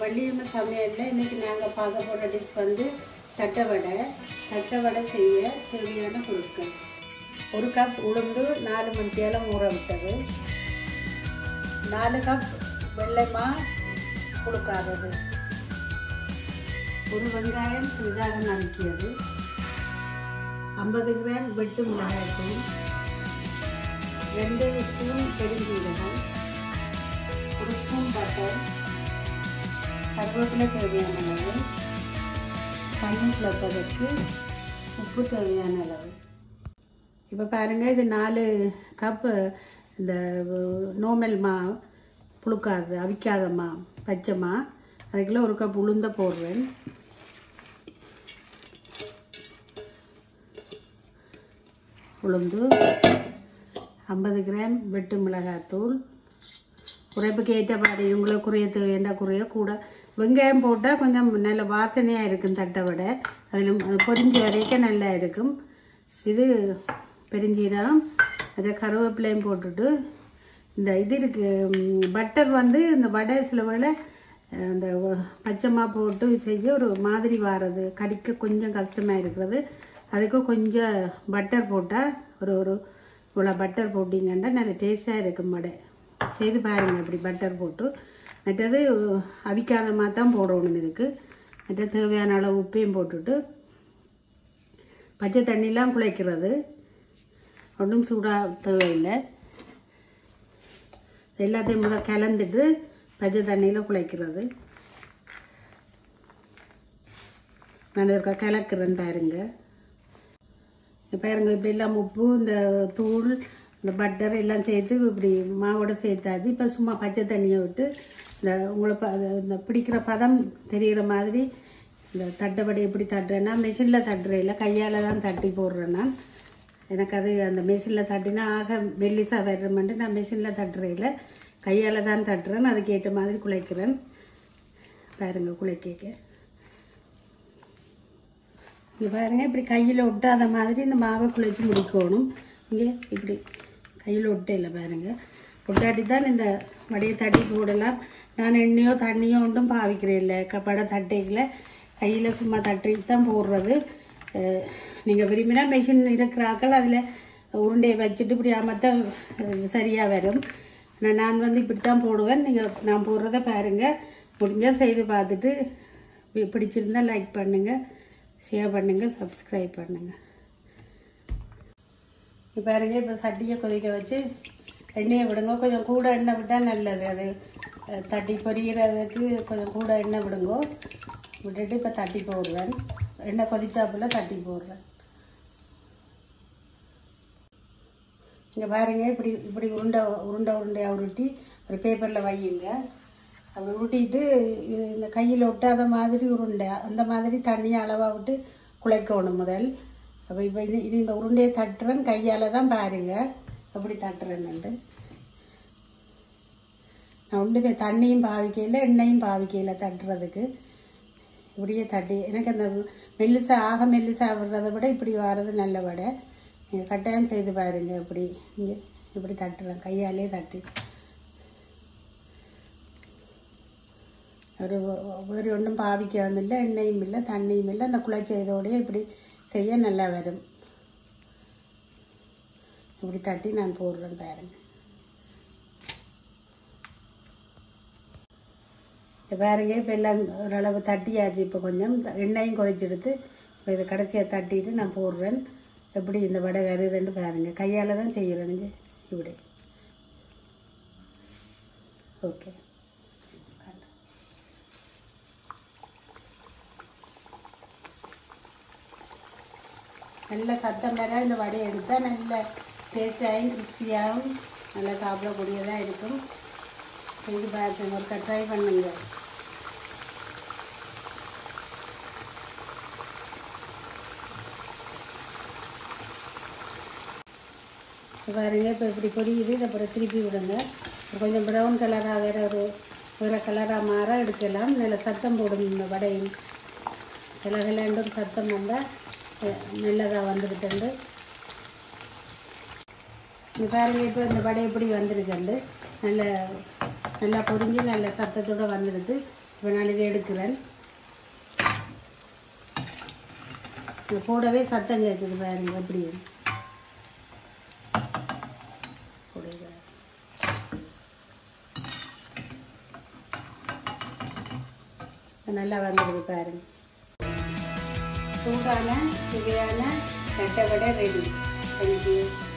வள்ளியம்ம சமையலில் இன்னைக்கு நாங்கள் பார்க்க போகிற டிஷ் வந்து தட்டை வடை தட்டை வடை செய்ய தேவையான பொருட்கள் ஒரு கப் உளுந்து நாலு மணி தேலம் ஊற விட்டது நாலு கப் வெள்ளைமா கொடுக்காதது ஒரு வெங்காயம் சிறிதாக நறுக்கியது ஐம்பது கிராம் வெட்டு மிளகாய்த்தூள் ரெண்டு ஸ்பூன் பெருஞ்சீரகம் ஒரு ஸ்பூன் பட்டர் கருவேப்பிலை தேவையான அளவு தண்ணி கிளப்பதற்கு உப்பு தேவையான அளவு இப்போ பாருங்கள் இது நாலு கப்பு இந்த நோமல் மா புழுக்காது அவிக்காத மா பச்சை மா அதுக்குள்ள ஒரு கப் உளுந்த போடுவேன் உளுந்து ஐம்பது கிராம் வெட்டு மிளகாத்தூள் குறைப்புக்கு ஏற்றபாடு இவங்களுக்கு குறைய தேவையான குறைய கூட வெங்காயம் போட்டால் கொஞ்சம் நல்ல வாசனையாக இருக்கும் தட்டை விட அதில் அது பொரிஞ்ச வரைக்கும் நல்லா இருக்கும் இது பெருஞ்சீரகம் அதை கருவேப்பிலையும் போட்டுட்டு இந்த இது இருக்கு ம், பட்டர் வந்து இந்த வடை சில வேளை அஹ், அந்த ஒ- பச்சைமா போட்டு செய்ய ஒரு மாதிரி வாரது கடிக்க கொஞ்சம் கஷ்டமாக இருக்கிறது அதுக்கு கொஞ்சம் பட்டர் போட்டால் ஒரு ஒரு இவ்வளோ பட்டர் போட்டிங்கன்னா நல்ல டேஸ்ட்டாக இருக்கும் வடை செய்து பாருங்கள் இப்படி பட்டர் போட்டு மற்றது அவிக்காத மாதிரி தான் போடணும் இதுக்கு மற்ற தேவையான அளவு உப்பையும் போட்டுட்டு பச்சை தண்ணிலாம் குழைக்கிறது ஒன்றும் சூடாக தேவையில்லை எல்லாத்தையும் முதல் கலந்துட்டு பச்சை தண்ணியில் குழைக்கிறது நான் இருக்க கலக்கிறேன் பாருங்க இப்ப பாருங்க இப்போ எல்லாம் உப்பு இந்த தூள் இந்த பட்டர் எல்லாம் சேர்த்து இப்படி மாவோட சேர்த்தாச்சு இப்போ சும்மா பச்சை தண்ணியை விட்டு இந்த உங்களை ப அது இந்த பிடிக்கிற பதம் தெரிகிற மாதிரி இந்த தட்டைப்படி எப்படி தட்டுறேன்னா மிஷினில் தட்டுறேன் கையால் தான் தட்டி போடுறேன் நான் எனக்கு அது அந்த மிஷினில் தட்டினா ஆக மெல்லிசாக வர்றமென்ட்டு நான் மிஷினில் தட்டுறேன் கையால் தான் தட்டுறேன் அதுக்கேற்ற மாதிரி குழைக்கிறேன் பாருங்க குழைக்க இங்கே பாருங்க இப்படி கையில் ஒட்டாத மாதிரி இந்த மாவை குழைச்சி முடிக்கணும் இங்கே இப்படி கையில் ஒட்டையில் பாருங்க ஒட்டாட்டி தான் இந்த வடையை தட்டி போடலாம் நான் எண்ணெயோ தண்ணியோ ஒன்றும் பாவிக்கிறேன் இல்லை வடை தட்டையில் கையில் சும்மா தட்டிட்டு தான் போடுறது நீங்கள் விரும்பினா மெஷின் இருக்கிறாக்கள் அதில் உருண்டையை வச்சுட்டு இப்படி அமர்த்த சரியாக வரும் ஆனால் நான் வந்து இப்படி தான் போடுவேன் நீங்கள் நான் போடுறத பாருங்கள் முடிஞ்சால் செய்து பார்த்துட்டு பி- பிடிச்சிருந்தா லைக் பண்ணுங்கள் ஷேர் பண்ணுங்கள் சப்ஸ்கிரைப் பண்ணுங்கள் இப்போ பாருங்க இப்போ சட்டியை கொதிக்க வச்சு எண்ணெயை விடுங்க கொஞ்சம் கூட எண்ணெய் விட்டால் நல்லது அது அஹ், தட்டி பொரிகிறதுக்கு கொஞ்சம் கூட எண்ணெய் விடுங்க விட்டுட்டு இப்போ தட்டி போடுவேன் எண்ணெய் கொதிச்சாப்புல தட்டி போடுறேன் இங்கே பாருங்க இப்படி இப்படி உருண்டை உருண்டை உருண்டையாக உருட்டி ஒரு பேப்பரில் வையுங்க அப்படி உருட்டிட்டு இது இந்த கையில் ஒட்டாத மாதிரி உருண்டை அந்த மாதிரி தண்ணியை அளவாக விட்டு குழைக்கணும் முதல் அப்போ இப்போ இது இது இந்த உருண்டையை தட்டுறேன் கையால் தான் பாருங்க எப்படி தட்டுறேன்னு நான் ஒன்றுமே தண்ணியும் பாவிக்கையில் எண்ணெயும் பாவிக்கையில் தட்டுறதுக்கு இப்படியே தட்டி எனக்கு அந்த மெல்லிசா ஆக மெல்லிசா விடுறதை விட இப்படி வர்றது நல்ல வடை நீங்கள் கட்டாயம் செய்து பாருங்க இப்படி இங்கே இப்படி தட்டுறேன் கையாலே தட்டி ஒரு வேறு ஒன்றும் பாவிக்கவும் இல்லை எண்ணெயும் இல்லை தண்ணியும் இல்லை அந்த குழச்சி இதோடய இப்படி செய்ய நல்லா வரும் இப்படி தட்டி நான் போடுறேன் பாருங்க இப்ப பாருங்க இப்போ எல்லாம் ஓரளவு தட்டியாச்சு இப்போ கொஞ்சம் த- எண்ணெயும் கொதிச்செடுத்து இப்போ இதை கடைசியாக தட்டிட்டு நான் போடுறேன் எப்படி இந்த வடை வருதுன்னு பாருங்க கையால் தான் செய்கிறேன் இப்படி ஓகே நல்ல சத்தம் வர இந்த வடையை எடுத்தால் நல்ல டேஸ்டாகவும் கிறிஸ்பியாகவும் நல்லா சாப்பிடக்கூடியதாக இருக்கும் செய்து பார்த்து ஒருக்கா ட்ரை பண்ணுங்க இப்ப பாருங்க இப்போ இப்படி பொரியுது இதை அப்புறம் திருப்பி விடுங்க கொஞ்சம் ப்ரௌன் கலராக வேற ஒரு வேறு கலராக மாற எடுக்கலாம் நல்ல சத்தம் போடும் இந்த வடையும் கிளகிலண்டும் சத்தம் வந்தால் நல்லதாக வந்துருக்குண்டு இங்க பாருங்க இப்போ இந்த வடை எப்படி வந்திருக்குண்டு நல்ல நல்லா பொரிஞ்சு நல்ல சத்தத்தோட வந்துடுது இப்போ நான் இதை எடுக்கிறேன் இது போடவே சத்தம் கேட்குது பாருங்க எப்படி போடுங்க. இது நல்லா வந்துடுது பாருங்க சூடான சுவையான கட்டை வடை ரெடி தேங்க்யூ